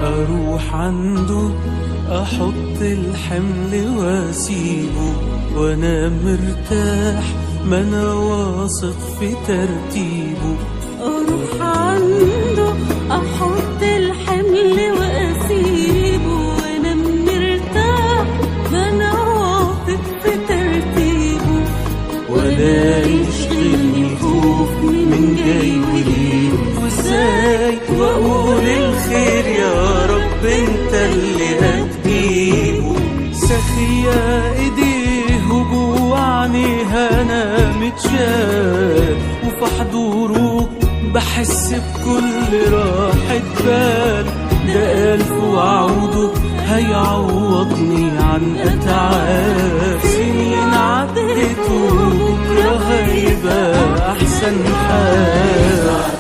أروح عنده أحط الحمل وأسيبه وأنا مرتاح ما أنا واثق في ترتيبه أروح عنده أحط الحمل وأسيبه وأنا مرتاح ما أنا واثق في ترتيبه ولا يشغلني خوف من جاي وليه وازاي واقول الخير يا رب انت اللي هتجيبه سخية ايديه وجوه عينيها انا متشال وفي حضوره بحس بكل راحة بال ده ألف وعوده هيعوضني عن أتعاب سنين عدت وبكرة هيبقى أحسن حال